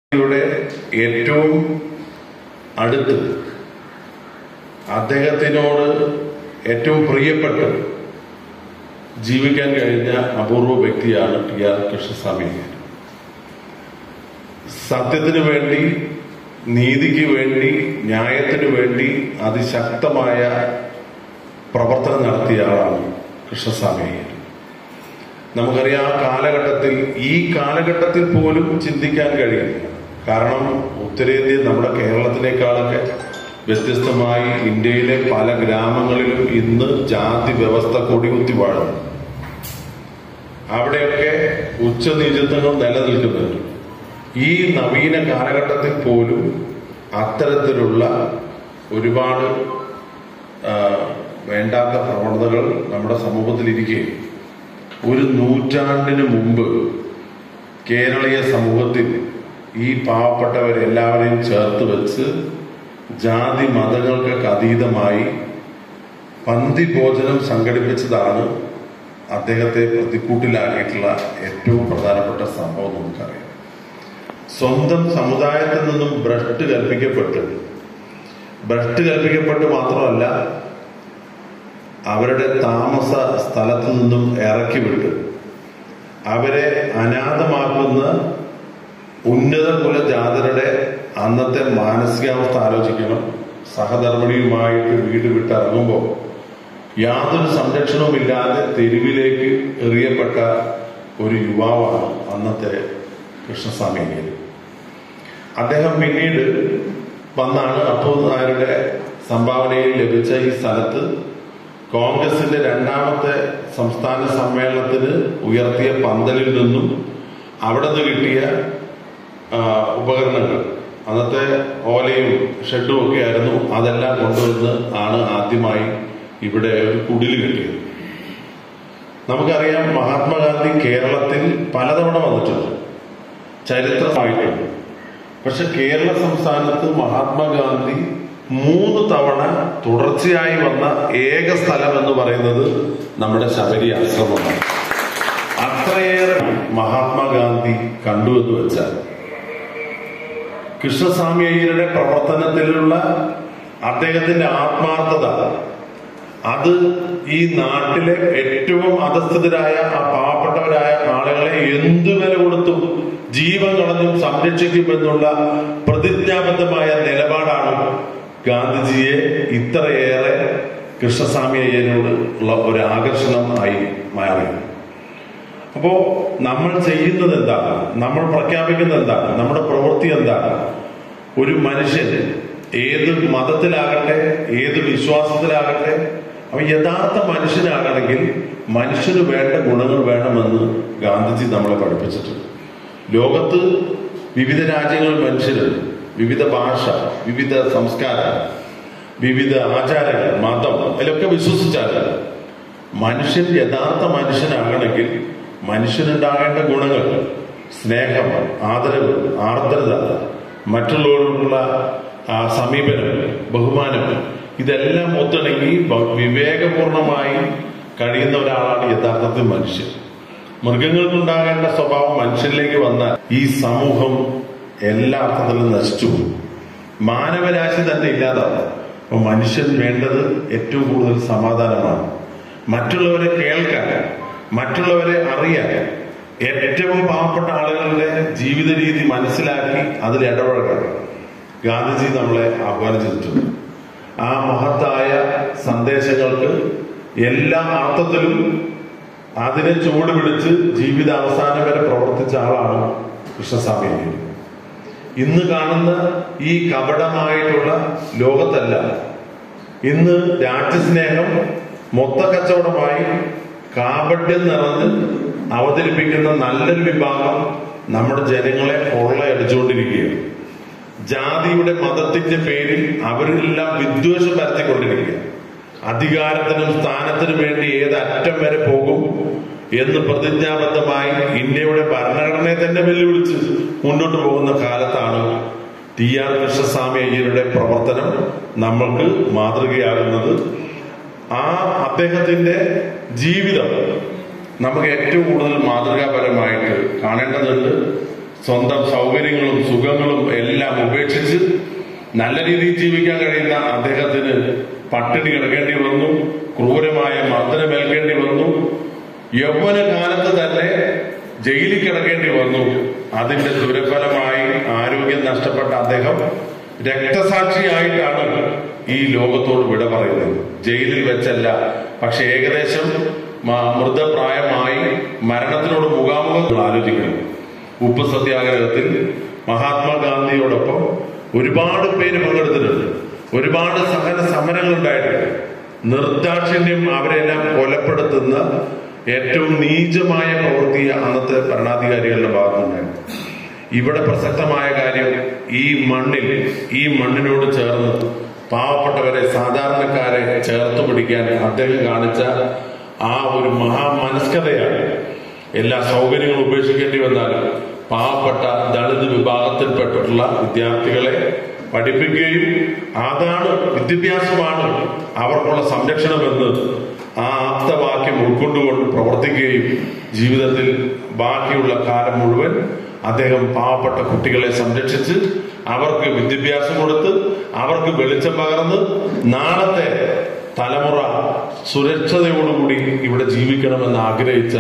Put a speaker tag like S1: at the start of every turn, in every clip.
S1: യുടെ ഏറ്റവും അടുത്ത് അദ്ദേഹത്തിനോട് ഏറ്റവും പ്രിയപ്പെട്ട് ജീവിക്കാൻ കഴിഞ്ഞ അപൂർവ വ്യക്തിയാണ് ടി ആർ കൃഷ്ണസ്വാമി അയ്യർ. സത്യത്തിനു വേണ്ടി നീതിക്ക് വേണ്ടി ന്യായത്തിനു വേണ്ടി അതിശക്തമായ പ്രവർത്തനം നടത്തിയ ആളാണ് കൃഷ്ണസ്വാമി അയ്യർ നമുക്കറിയാം ആ കാലഘട്ടത്തിൽ ഈ കാലഘട്ടത്തിൽ പോലും ചിന്തിക്കാൻ കഴിയില്ല കാരണം ഉത്തരേന്ത്യ നമ്മുടെ കേരളത്തിനേക്കാളൊക്കെ വ്യത്യസ്തമായി ഇന്ത്യയിലെ പല ഗ്രാമങ്ങളിലും ഇന്ന് ജാതി വ്യവസ്ഥ കൊടികുത്തി വാഴുന്നു അവിടെയൊക്കെ ഉച്ചനീചത്വങ്ങൾ നിലനിൽക്കുന്നുണ്ട് ഈ നവീന കാലഘട്ടത്തിൽ പോലും അത്തരത്തിലുള്ള ഒരുപാട് ആ, വേണ്ടാത്ത പ്രവണതകൾ നമ്മുടെ സമൂഹത്തിൽ ഇരിക്കുകയും ഒരു നൂറ്റാണ്ടിന് മുമ്പ് കേരളീയ സമൂഹത്തിൽ ഈ പാവപ്പെട്ടവരെല്ലാവരെയും ചേർത്ത് വെച്ച് ജാതി മതങ്ങൾക്കൊക്കെ അതീതമായി പന്തി ഭോജനം സംഘടിപ്പിച്ചതാണ് അദ്ദേഹത്തെ പ്രതിക്കൂട്ടിലാക്കിയിട്ടുള്ള ഏറ്റവും പ്രധാനപ്പെട്ട സംഭവം നമുക്കറിയാം സ്വന്തം സമുദായത്തിൽ നിന്നും ഭ്രഷ്ട് കൽപ്പിക്കപ്പെട്ട് ഭ്രഷ്ട് കൽപ്പിക്കപ്പെട്ട് മാത്രമല്ല അവരുടെ താമസ സ്ഥലത്തു നിന്നും ഇറക്കി വിട്ട് അവരെ അനാഥമാക്കുന്ന ഉന്നത കുലജാതരുടെ അന്നത്തെ മാനസികാവസ്ഥ ആലോചിക്കണം സഹധർമ്മിണിയുമായിട്ട് വീട് വിട്ടിറങ്ങുമ്പോൾ യാതൊരു സംരക്ഷണവുമില്ലാതെ തെരുവിലേക്ക് എറിയപ്പെട്ട ഒരു യുവാവാണ് അന്നത്തെ കൃഷ്ണസ്വാമി അയ്യർ അദ്ദേഹം പിന്നീട് വന്നാണ് അപ്പൂസ് നായരുടെ സംഭാവനയിൽ ലഭിച്ച ഈ സ്ഥലത്ത് കോൺഗ്രസിന്റെ രണ്ടാമത്തെ സംസ്ഥാന സമ്മേളനത്തിന് ഉയർത്തിയ പന്തലിൽ നിന്നും അവിടെ നിന്ന് കിട്ടിയ ആ, ഉപകരണങ്ങൾ അന്നത്തെ ഓലയും ഷെഡും ഒക്കെ ആയിരുന്നു അതെല്ലാം കൊണ്ടുവന്ന് ആണ് ആദ്യമായി ഇവിടെ ഒരു കുടിൽ കിട്ടിയത് നമുക്കറിയാം മഹാത്മാഗാന്ധി കേരളത്തിൽ പലതവണ വന്നിട്ടുണ്ട് ചരിത്രമായിട്ടുണ്ട് പക്ഷെ കേരള സംസ്ഥാനത്ത് മഹാത്മാഗാന്ധി മൂന്ന് തവണ തുടർച്ചയായി വന്ന ഏക സ്ഥലം എന്ന് പറയുന്നത് നമ്മുടെ ശബരി ആശ്രമമാണ് അത്രയേറെ മഹാത്മാഗാന്ധി കണ്ടു എന്ന് വെച്ചാൽ കൃഷ്ണസ്വാമി അയ്യരുടെ പ്രവർത്തനത്തിലുള്ള അദ്ദേഹത്തിന്റെ ആത്മാർത്ഥത അത് ഈ നാട്ടിലെ ഏറ്റവും അധസ്ഥിതരായ ആ പാവപ്പെട്ടവരായ ആളുകളെ എന്തു വില കൊടുത്തും ജീവൻ കളഞ്ഞും സംരക്ഷിക്കുമെന്നുള്ള പ്രതിജ്ഞാബദ്ധമായ നിലപാടാണ് ഗാന്ധിജിയെ ഇത്രയേറെ കൃഷ്ണസ്വാമി അയ്യനോട് ഉള്ള ഒരു ആകർഷണമായി മാറിയത് അപ്പോ നമ്മൾ ചെയ്യുന്നത് എന്താണ് നമ്മൾ പ്രഖ്യാപിക്കുന്നത് എന്താണ് നമ്മുടെ പ്രവൃത്തി എന്താണ് ഒരു മനുഷ്യൻ ഏത് മതത്തിലാകട്ടെ ഏത് വിശ്വാസത്തിലാകട്ടെ അവൻ യഥാർത്ഥ മനുഷ്യനാകണമെങ്കിൽ മനുഷ്യന് വേണ്ട ഗുണങ്ങൾ വേണമെന്ന് ഗാന്ധിജി നമ്മളെ പഠിപ്പിച്ചിട്ടുണ്ട് ലോകത്ത് വിവിധ രാജ്യങ്ങളിൽ മനുഷ്യരുണ്ട് വിവിധ ഭാഷ വിവിധ സംസ്കാരം വിവിധ ആചാരങ്ങൾ മതം അതിലൊക്കെ വിശ്വസിച്ചാൽ മനുഷ്യൻ യഥാർത്ഥ മനുഷ്യനാകണമെങ്കിൽ മനുഷ്യനുണ്ടാകേണ്ട ഗുണങ്ങൾ സ്നേഹം ആദരവ് ആർദ്രത മറ്റുള്ളവരോടുള്ള ആ സമീപനം ബഹുമാനം ഇതെല്ലാം ഒത്തിണങ്ങി ബ- വിവേകപൂർണമായി കഴിയുന്ന ഒരാളാണ് യഥാർത്ഥത്തിൽ മനുഷ്യൻ മൃഗങ്ങൾക്കുണ്ടാകേണ്ട സ്വഭാവം മനുഷ്യനിലേക്ക് വന്ന ഈ സമൂഹം എല്ലാ അർത്ഥത്തിലും നശിച്ചു പോകും മാനവരാശി തന്നെ ഇല്ലാതാവും അപ്പൊ മനുഷ്യൻ വേണ്ടത് ഏറ്റവും കൂടുതൽ സമാധാനമാണ് മറ്റുള്ളവരെ കേൾക്കാൻ മറ്റുള്ളവരെ അറിയാൻ ഏറ്റവും പാവപ്പെട്ട ആളുകളുടെ ജീവിത രീതി മനസ്സിലാക്കി അതിൽ ഇടപഴകാൻ ഗാന്ധിജി നമ്മളെ ആഹ്വാനം ചെയ്തിട്ടുണ്ട് ആ മഹത്തായ സന്ദേശങ്ങൾക്ക് എല്ലാ അർത്ഥത്തിലും അതിനെ ചുവട് പിടിച്ച് ജീവിത അവസാനം വരെ പ്രവർത്തിച്ച ആളാണ് കൃഷ്ണസ്വാമി അയ്യർ ഇന്ന് കാണുന്ന ഈ കപടമായിട്ടുള്ള ലോകത്തല്ല ഇന്ന് രാജ്യസ്നേഹം മൊത്ത കച്ചവടമായി കാപട്യം നിറഞ്ഞ് അവതരിപ്പിക്കുന്ന നല്ലൊരു വിഭാഗം നമ്മുടെ ജനങ്ങളെ കൊള്ളയടിച്ചുകൊണ്ടിരിക്കുകയാണ് ജാതിയുടെ മതത്തിന്റെ പേരിൽ അവരെല്ലാം വിദ്വേഷം പരത്തിക്കൊണ്ടിരിക്കുക അധികാരത്തിനും സ്ഥാനത്തിനും വേണ്ടി ഏത് അറ്റം വരെ പോകും എന്ന് പ്രതിജ്ഞാബദ്ധമായി ഇന്ത്യയുടെ ഭരണഘടനയെ തന്നെ വെല്ലുവിളിച്ച് മുന്നോട്ട് പോകുന്ന കാലത്താണ് ടി ആർ കൃഷ്ണസ്വാമി അയ്യരുടെ പ്രവർത്തനം നമ്മൾക്ക് മാതൃകയാകുന്നത് ആ അദ്ദേഹത്തിന്റെ ജീവിതം നമുക്ക് ഏറ്റവും കൂടുതൽ മാതൃകാപരമായിട്ട് കാണേണ്ടതുണ്ട് സ്വന്തം സൗകര്യങ്ങളും സുഖങ്ങളും എല്ലാം ഉപേക്ഷിച്ച് നല്ല രീതിയിൽ ജീവിക്കാൻ കഴിയുന്ന അദ്ദേഹത്തിന് പട്ടിണി കിടക്കേണ്ടി വന്നു ക്രൂരമായ മർദ്ദനമേൽക്കേണ്ടി വന്നു യൗവന കാലത്ത് തന്നെ ജയിലിൽ കിടക്കേണ്ടി വന്നു അതിന്റെ ദുരഫലമായി ആരോഗ്യം നഷ്ടപ്പെട്ട അദ്ദേഹം രക്തസാക്ഷിയായിട്ടാണ് ഈ ലോകത്തോട് വിട പറയുന്നത് ജയിലിൽ വെച്ചല്ല പക്ഷെ ഏകദേശം മ- മൃതപ്രായമായി മരണത്തിനോട് മുഖാമുഖം ആലോചിക്കണം ഉപ്പ് സത്യാഗ്രഹത്തിൽ മഹാത്മാഗാന്ധിയോടൊപ്പം ഒരുപാട് പേര് പങ്കെടുത്തിട്ടുണ്ട് ഒരുപാട് സഹന സമരങ്ങൾ ഉണ്ടായിട്ടുണ്ട് നിർദാക്ഷിണ്യം അവരെല്ലാം കൊലപ്പെടുത്തുന്ന ഏറ്റവും നീചമായ പ്രവൃത്തി അന്നത്തെ ഭരണാധികാരികളുടെ ഭാഗത്തുണ്ടായിരുന്നു ഇവിടെ പ്രസക്തമായ കാര്യം ഈ മണ്ണിൽ ഈ മണ്ണിനോട് ചേർന്ന് പാവപ്പെട്ടവരെ സാധാരണക്കാരെ ചേർത്ത് പിടിക്കാൻ അദ്ദേഹം കാണിച്ച ആ ഒരു മഹാമനസ്കതയാണ് എല്ലാ സൗകര്യങ്ങളും ഉപേക്ഷിക്കേണ്ടി വന്നാലും പാവപ്പെട്ട ദളിത് വിഭാഗത്തിൽപ്പെട്ടിട്ടുള്ള വിദ്യാർത്ഥികളെ പഠിപ്പിക്കുകയും അതാണ് വിദ്യാഭ്യാസമാണ് അവർക്കുള്ള സംരക്ഷണമെന്ന് ആ ആപ്തവാക്യം ഉൾക്കൊണ്ടുകൊണ്ട് പ്രവർത്തിക്കുകയും ജീവിതത്തിൽ ബാക്കിയുള്ള കാലം മുഴുവൻ അദ്ദേഹം പാവപ്പെട്ട കുട്ടികളെ സംരക്ഷിച്ച് അവർക്ക് വിദ്യാഭ്യാസം കൊടുത്ത് അവർക്ക് വെളിച്ചം പകർന്ന് നാളത്തെ തലമുറ സുരക്ഷതയോടുകൂടി ഇവിടെ ജീവിക്കണമെന്ന് ആഗ്രഹിച്ച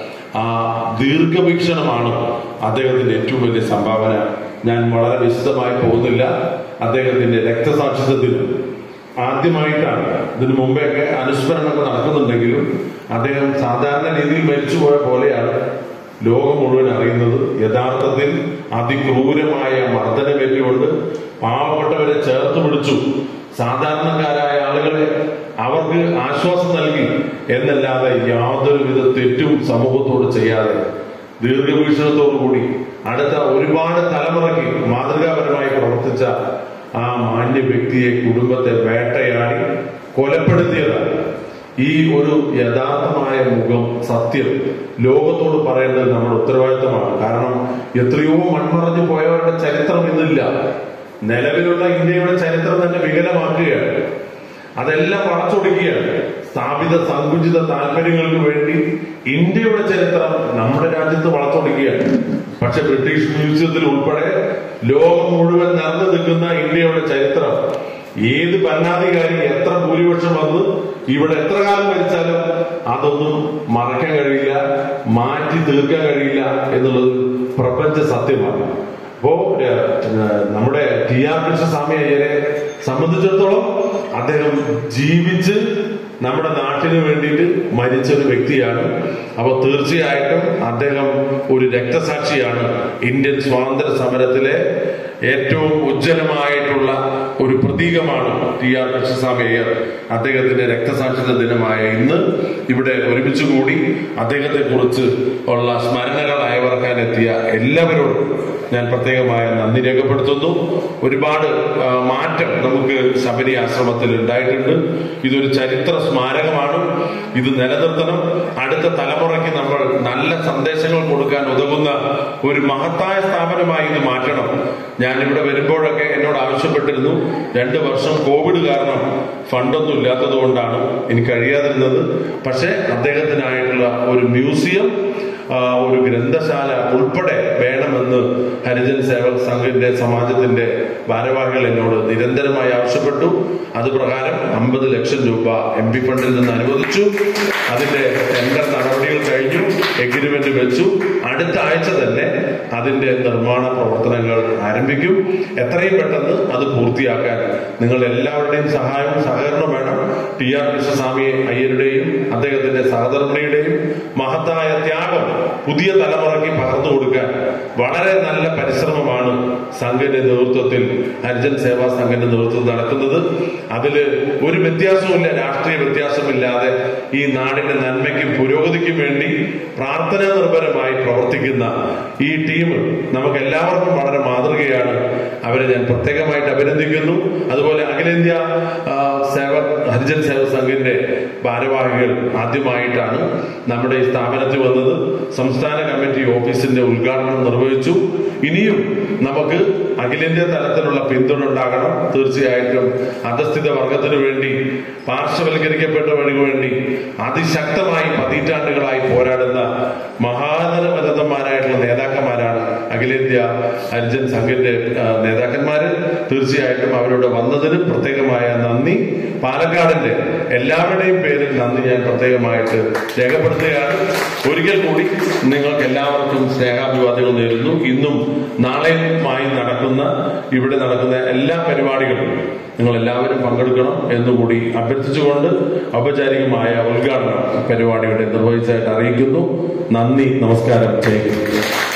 S1: ആ ദീർഘവീക്ഷണമാണ് അദ്ദേഹത്തിന്റെ ഏറ്റവും വലിയ സംഭാവന ഞാൻ വളരെ വിശദമായി പോകുന്നില്ല അദ്ദേഹത്തിന്റെ രക്തസാക്ഷിത്വത്തിന് ആദ്യമായിട്ടാണ് ഇതിനു മുമ്പെയൊക്കെ അനുസ്മരണമൊക്കെ നടക്കുന്നുണ്ടെങ്കിലും അദ്ദേഹം സാധാരണ രീതിയിൽ മരിച്ചുപോയ പോലെയാണ് ലോകം മുഴുവൻ അറിയുന്നത് യഥാർത്ഥത്തിൽ അതിക്രൂരമായ മർദ്ദനമേറ്റുകൊണ്ട് പാവപ്പെട്ടവരെ ചേർത്ത് പിടിച്ചു സാധാരണക്കാരായ ആളുകളെ അവർക്ക് ആശ്വാസം നൽകി എന്നല്ലാതെ യാതൊരു വിധ തെറ്റും സമൂഹത്തോട് ചെയ്യാതെ ദീർഘവീക്ഷണത്തോടുകൂടി അടുത്ത ഒരുപാട് തലമുറയ്ക്ക് മാതൃകാപരമായി പ്രവർത്തിച്ച ആ മാന്യ വ്യക്തിയെ കുടുംബത്തെ വേട്ടയാടി കൊലപ്പെടുത്തിയതാണ് ഈ ഒരു യഥാർത്ഥമായ മുഖം സത്യം ലോകത്തോട് പറയേണ്ടത് നമ്മുടെ ഉത്തരവാദിത്തമാണ് കാരണം എത്രയോ മൺമറഞ്ഞു പോയവരുടെ ചരിത്രം ഇന്നില്ല നിലവിലുള്ള ഇന്ത്യയുടെ ചരിത്രം തന്നെ വികലമാക്കുകയാണ് അതെല്ലാം വളച്ചൊടുക്കുകയാണ് സ്ഥാപിത സങ്കുചിത താല്പര്യങ്ങൾക്ക് വേണ്ടി ഇന്ത്യയുടെ ചരിത്രം നമ്മുടെ രാജ്യത്ത് വളച്ചൊടുക്കുകയാണ് പക്ഷെ ബ്രിട്ടീഷ് മ്യൂസിയത്തിൽ ഉൾപ്പെടെ ലോകം മുഴുവൻ നിറഞ്ഞു നിൽക്കുന്ന ഇന്ത്യയുടെ ചരിത്രം ഏത് ഭരണാധികാരി എത്ര ഭൂരിപക്ഷം വന്ന് ഇവിടെ എത്ര കാലം ഭരിച്ചാലും അതൊന്നും മറക്കാൻ കഴിയില്ല മാറ്റി തീർക്കാൻ കഴിയില്ല എന്നുള്ളത് പ്രപഞ്ച സത്യമാണ് അപ്പോ ഏഹ്, നമ്മുടെ ടി ആർ കൃഷ്ണസ്വാമി അയ്യരെ സംബന്ധിച്ചിടത്തോളം അദ്ദേഹം ജീവിച്ച് നമ്മുടെ നാട്ടിന് വേണ്ടിയിട്ട് മരിച്ച ഒരു വ്യക്തിയാണ് അപ്പോൾ തീർച്ചയായിട്ടും അദ്ദേഹം ഒരു രക്തസാക്ഷിയാണ് ഇന്ത്യൻ സ്വാതന്ത്ര്യ സമരത്തിലെ ഏറ്റവും ഉജ്ജ്വലമായിട്ടുള്ള ഒരു പ്രതീകമാണ് ടി ആർ കൃഷ്ണസ്വാമി അയ്യർ അദ്ദേഹത്തിന്റെ രക്തസാക്ഷിത്വ ദിനമായ ഇന്ന് ഇവിടെ ഒരുമിച്ച് കൂടി അദ്ദേഹത്തെ കുറിച്ച് ഉള്ള സ്മരണകൾ അയവർക്കാൻ എത്തിയ എല്ലാവരോടും ഞാൻ പ്രത്യേകമായ നന്ദി രേഖപ്പെടുത്തുന്നു ഒരുപാട് ആ, മാറ്റം നമുക്ക് ശബരി ആശ്രമത്തിൽ ഉണ്ടായിട്ടുണ്ട് ഇതൊരു ചരിത്ര സ്മാരകമാണ് ഇത് നിലനിർത്തണം അടുത്ത തലമുറയ്ക്ക് നമ്മൾ നല്ല സന്ദേശങ്ങൾ കൊടുക്കാൻ ഉതകുന്ന ഒരു മഹത്തായ സ്ഥാപനമായി ഇത് മാറ്റണം ഞാൻ ഇവിടെ വരുമ്പോഴൊക്കെ എന്നോട് ആവശ്യപ്പെട്ടിരുന്നു രണ്ട് വർഷം കോവിഡ് കാരണം ഫണ്ടൊന്നും ഇല്ലാത്തത് കൊണ്ടാണ് എനിക്ക് കഴിയാതിരുന്നത് പക്ഷേ അദ്ദേഹത്തിനായിട്ടുള്ള ഒരു മ്യൂസിയം ആ, ഒരു ഗ്രന്ഥശാല ഉൾപ്പെടെ വേണമെന്ന് ഹരിജൻ സേവക് സംഘിന്റെ സമാജത്തിന്റെ ഭാരവാഹികൾ എന്നോട് നിരന്തരമായി ആവശ്യപ്പെട്ടു അത് പ്രകാരം അമ്പത് ലക്ഷം രൂപ എം പി ഫണ്ടിൽ നിന്ന് അനുവദിച്ചു അതിന്റെ ടെൻഡർ നടപടികൾ കഴിഞ്ഞു എഗ്രിമെന്റ് വെച്ചു അടുത്ത ആഴ്ച തന്നെ അതിന്റെ നിർമ്മാണ പ്രവർത്തനങ്ങൾ ആരംഭിക്കും എത്രയും പെട്ടെന്ന് അത് പൂർത്തിയാക്കാൻ നിങ്ങൾ എല്ലാവരുടെയും സഹായവും സഹകരണവും വേണം ടി ആർ കൃഷ്ണസ്വാമി അയ്യരുടെയും അദ്ദേഹത്തിന്റെ സഹധർമ്മിണിയുടെയും മഹത്തായ ത്യാഗം പുതിയ തലമുറയ്ക്ക് പകർന്നു കൊടുക്കാൻ വളരെ നല്ല പരിശ്രമമാണ് സംഘന്റെ നേതൃത്വത്തിൽ ഹരിജൻ സേവാ സംഘന്റെ നേതൃത്വത്തിൽ നടക്കുന്നത് അതില് ഒരു വ്യത്യാസവുമില്ല രാഷ്ട്രീയ വ്യത്യാസമില്ലാതെ ഈ നാടിന്റെ നന്മയ്ക്കും പുരോഗതിക്കും വേണ്ടി പ്രാർത്ഥനാ നിർഭരമായി പ്രവർത്തിക്കുന്ന ഈ ടീം നമുക്ക് എല്ലാവർക്കും വളരെ മാതൃകയാണ് അവരെ ഞാൻ പ്രത്യേകമായിട്ട് അഭിനന്ദിക്കുന്നു അതുപോലെ അഖിലേന്ത്യാ ആ, സേവ ഹരിജൻ സേവ സംഘിന്റെ ഭാരവാഹികൾ ആദ്യമായിട്ടാണ് നമ്മുടെ ഈ സ്ഥാപനത്തിൽ വന്നത് സംസ്ഥാന കമ്മിറ്റി ഓഫീസിന്റെ ഉദ്ഘാടനം നിർവഹിച്ചു ഇനിയും നമുക്ക് അഖിലേന്ത്യാ തലത്തിലുള്ള പിന്തുണ ഉണ്ടാകണം തീർച്ചയായിട്ടും അധസ്ഥിത വർഗത്തിന് വേണ്ടി പാർശ്വവൽക്കരിക്കപ്പെട്ടവർക്ക് വേണ്ടി അതിശക്തമായി പതിറ്റാണ്ടുകളായി പോരാടുന്ന മഹാനരമരതന്മാരായിട്ടുള്ള നേതാക്കന്മാരാണ് അഖിലേന്ത്യാ ഹരിജൻ സംഘിന്റെ ആ, നേതാക്കന്മാര് തീർച്ചയായിട്ടും അവരോട് വന്നതിന് പ്രത്യേകമായ നന്ദി പാലക്കാടിന്റെ എല്ലാവരുടെയും പേരിൽ നന്ദി ഞാൻ പ്രത്യേകമായിട്ട് രേഖപ്പെടുത്തുകയാണ് ഒരിക്കൽ കൂടി നിങ്ങൾക്ക് എല്ലാവർക്കും സ്നേഹാഭിവാദ്യങ്ങൾ നേരുന്നു ഇന്നും നാളെയുമായി നടക്കുന്ന ഇവിടെ നടക്കുന്ന എല്ലാ പരിപാടികളും നിങ്ങൾ എല്ലാവരും പങ്കെടുക്കണം എന്നുകൂടി അഭ്യർത്ഥിച്ചുകൊണ്ട് ഔപചാരികമായ ഉദ്ഘാടനം പരിപാടിയുടെ നിർവഹിച്ചതായിട്ട് അറിയിക്കുന്നു നന്ദി നമസ്കാരം ചെയ്യുന്നു